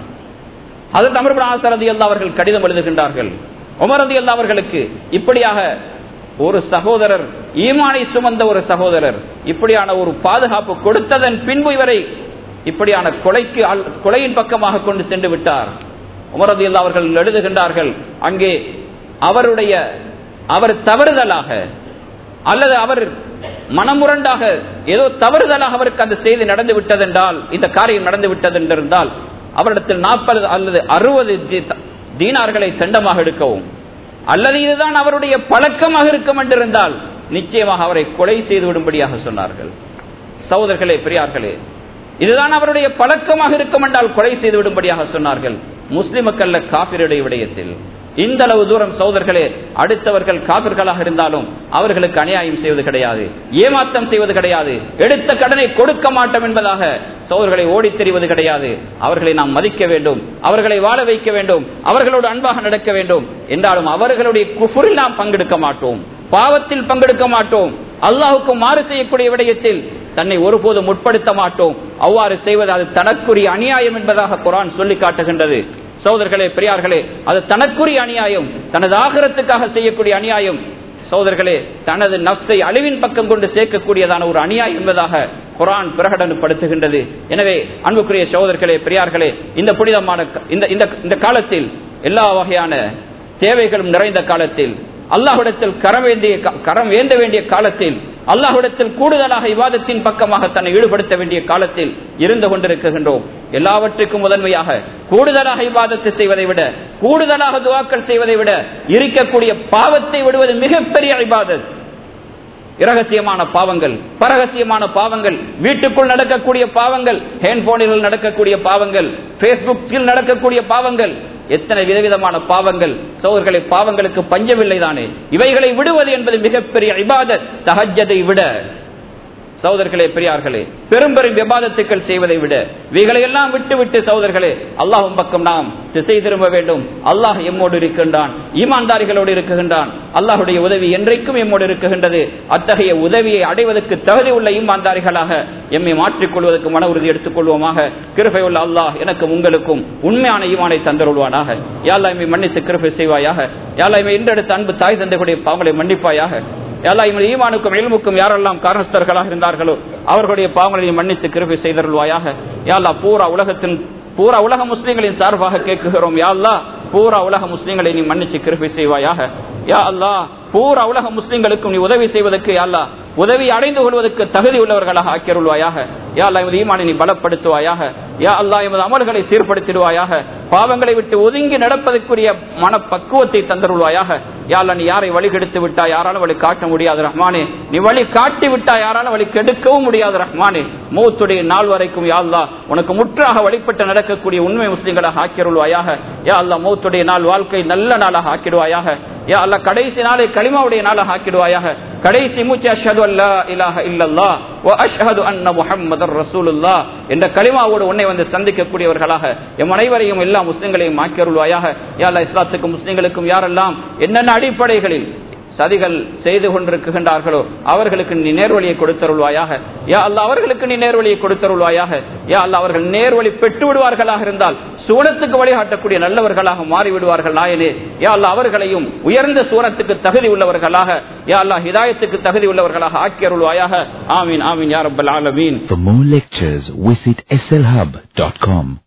அது தமிழ் ஆசரதி அவர்கள் கடிதம் எழுதுகின்றார்கள் உமரதி அவர்களுக்கு இப்படியாக ஒரு சகோதரர் ஈமானை சுமந்த ஒரு சகோதரர் இப்படியான ஒரு பாதுகாப்பு கொடுத்ததன் பின்பு இவரை இப்படியான கொலைக்கு ஆள்- கொலையின் பக்கமாக கொண்டு சென்று விட்டார் உமரதி அவர்கள் எழுதுகின்றார்கள் அங்கே அவருடைய அவர் தவறுதலாக அல்லது அவர் மனமுரண்டாக ஏதோ தவறுதலாக அவருக்கு அந்த செய்தி நடந்து விட்டதென்றால் இந்த காரியம் நடந்து விட்டது என்றிருந்தால் அவரிடத்தில் நாற்பது அல்லது அறுபது தீனார்களை தண்டமாக எடுக்கவும் அல்லது இதுதான் அவருடைய பழக்கமாக இருக்கும் என்றிருந்தால் நிச்சயமாக அவரை கொலை செய்து விடும்படியாக சொன்னார்கள் சகோதரர்களே பெரியார்களே இதுதான் அவருடைய பழக்கமாக இருக்கும் என்றால் கொலை செய்து விடும்படியாக சொன்னார்கள் முஸ்லிமுக்கல்ல காபிருடைய விடயத்தில் இந்த அளவு தூரம் சகோதரர்களே அடுத்தவர்கள் காபிர்களாக இருந்தாலும் அவர்களுக்கு அநியாயம் செய்வது கிடையாது ஏமாற்றம் செய்வது கிடையாது எடுத்த கடனை கொடுக்க மாட்டோம் என்பதாக சகோதரர்களை ஓடித் தெரிவது கிடையாது அவர்களை நாம் மதிக்க வேண்டும் அவர்களை வாழ வைக்க வேண்டும் அவர்களோடு அன்பாக நடக்க வேண்டும் என்றாலும் அவர்களுடைய குஃபுரில் நாம் பங்கெடுக்க மாட்டோம் பாவத்தில் பங்கெடுக்க மாட்டோம் அல்லாஹுக்கு மாறு செய்யக்கூடிய விடயத்தில் தன்னை ஒருபோதும் முற்படுத்த மாட்டோம் அவ்வாறு செய்வது அது தனக்குரிய அநியாயம் என்பதாக குரான் சொல்லி காட்டுகின்றது சோதர்களே பெரியார்களே அது தனக்குரிய அநியாயம் தனது ஆகரத்துக்காக செய்யக்கூடிய அநியாயம் சோதர்களே தனது நப்சை அழிவின் பக்கம் கொண்டு சேர்க்கக்கூடியதான ஒரு அநியாயம் என்பதாக குரான் பிரகடனப்படுத்துகின்றது எனவே அன்புக்குரிய சோதர்களே பெரியார்களே இந்த புனிதமான க- இந்த இந்த இந்த காலத்தில் எல்லா வகையான தேவைகளும் நிறைந்த காலத்தில் அல்லாஹ்விடத்தில் கரம் வேண்டிய கா- கரம் வேண்ட வேண்டிய காலத்தில் அல்லாஹ்விடத்தில் கூடுதலாக விவாதத்தின் பக்கமாக தன்னை ஈடுபடுத்த வேண்டிய காலத்தில் இருந்து கொண்டிருக்கின்றோம் எல்லாவற்றுக்கும் முதன்மையாக கூடுதலாக விவாதத்தை செய்வதை விட கூடுதலாக துவாக்கள் செய்வதை விட இருக்கக்கூடிய பாவத்தை விடுவது மிகப்பெரிய இபாதத் இரகசியமான பாவங்கள் பரகசியமான பாவங்கள் வீட்டுக்குள் நடக்கக்கூடிய பாவங்கள் ஹேண்ட்போனில் நடக்கக்கூடிய பாவங்கள் பேஸ்புக்கில் நடக்கக்கூடிய பாவங்கள் எத்தனை விதவிதமான பாவங்கள் சோதர்களை பாவங்களுக்கு பஞ்சமில்லை தானே இவைகளை விடுவது என்பது மிகப்பெரிய இபாதத் தஹஜதை விட சகோதரர்களே பெரியார்களே பெரும் பெரும் விவாதத்துக்கள் செய்வதை விட இவைகளை எல்லாம் விட்டு விட்டு சகோதரர்களே அல்லாஹும் பக்கம் நாம் திசை திரும்ப வேண்டும் அல்லாஹ் எம்மோடு இருக்கின்றான் ஈமான்தாரிகளோடு இருக்குகின்றான் அல்லாஹுடைய உதவி என்றைக்கும் எம்மோடு இருக்குகின்றது அத்தகைய உதவியை அடைவதற்கு தகுதி உள்ள ஈமான்தாரிகளாக எம்மை மாற்றிக் கொள்வதற்கு மன உறுதி எடுத்துக் கொள்வோமாக கிருபை உள்ள அல்லாஹ் எனக்கும் உங்களுக்கும் உண்மையான ஈமானை தந்தருள்வானாக யாழ்லா எம்மை மன்னித்து கிருபை செய்வாயாக யாழ்லா எம்மை இன்றெடுத்த அன்பு தாய் தந்தைகளுடைய பாவங்களை மன்னிப்பாயாக எல்லா இவன் ஈமானுக்கும் எல்முக்கும் யாரெல்லாம் காரணஸ்தர்களாக இருந்தார்களோ அவர்களுடைய பாவங்களை மன்னித்து கிருபை செய்தருள்வாயாக யாழ்லா பூரா உலகத்தின் பூரா உலக முஸ்லிம்களின் சார்பாக கேட்குகிறோம் யாழ்லா பூரா உலக முஸ்லிம்களை நீ மன்னிச்சு கிருபை செய்வாயாக யா அல்லா பூரா உலக முஸ்லிம்களுக்கும் நீ உதவி செய்வதற்கு யா அல்லா உதவி அடைந்து கொள்வதற்கு தகுதி உள்ளவர்களாக ஆக்கியருள்வாயாக யா அல்லா எமது ஈமானை நீ பலப்படுத்துவாயாக யா அல்லா எமது அமல்களை சீர்படுத்திடுவாயாக பாவங்களை விட்டு ஒதுங்கி நடப்பதற்குரிய மனப்பக்குவத்தை தந்தருள்வாயாக யா அல்லா நீ யாரை வழி கெடுத்து விட்டா யாராலும் வழி காட்ட முடியாது ரஹ்மானே நீ வழி காட்டி விட்டா யாராலும் வழி கெடுக்கவும் முடியாது ரஹ்மானே மூத்துடைய நாள் வரைக்கும் யா அல்லா உனக்கு முற்றாக வழிபட்டு நடக்கக்கூடிய உண்மை முஸ்லிம்களாக ஆக்கியருள்வாயாக யா அல்லா மூத்துடைய நாள் வாழ்க்கை நல்ல நாளாக ஆக்கிடுவாயாக யா அல்லா கடைசி நாளை களிமாவுடைய நாளாக ஆக்கிடுவாயாக கடைசி மூச்சு அஷ்ஹது அல்லா இலாஹ இல்லல்லா அஷ்ஹது அன்ன முஹம்மதர் ரசூலுல்லாஹ் என்ற கலிமாவோடு உன்னை வந்து சந்திக்கக்கூடியவர்களாக எம் அனைவரையும் எல்லா முஸ்லிம்களையும் ஆக்கியருள்வாயாக யா அல்லாஹ் இஸ்லாத்துக்கும் முஸ்லிம்களுக்கும் யாரெல்லாம் என்னென்ன அடிப்படைகளில் சதிகள் செய்து கொண்டிருக்கின்றார்களோ அவர்களுக்கு நீ நேர்வழியை கொடுத்தருள்வாயாக யா அல்ல அவர்களுக்கு நீ நேர்வழியை கொடுத்தருள்வாயாக யா அல்ல அவர்கள் நேர்வழி பெற்று விடுவார்களாக இருந்தால் சூனத்துக்கு வழிகாட்டக்கூடிய நல்லவர்களாக மாறிவிடுவார்கள் நாயனே யா அல்ல அவர்களையும் உயர்ந்த சூனத்துக்கு தகுதி உள்ளவர்களாக யா அல்லா ஹிதாயத்துக்கு தகுதி உள்ளவர்களாக ஆக்கியருள்வாயாக ஆமீன் ஆமீன் யா ரப்பல் ஆலமீன் For more lectures, visit slhub.com.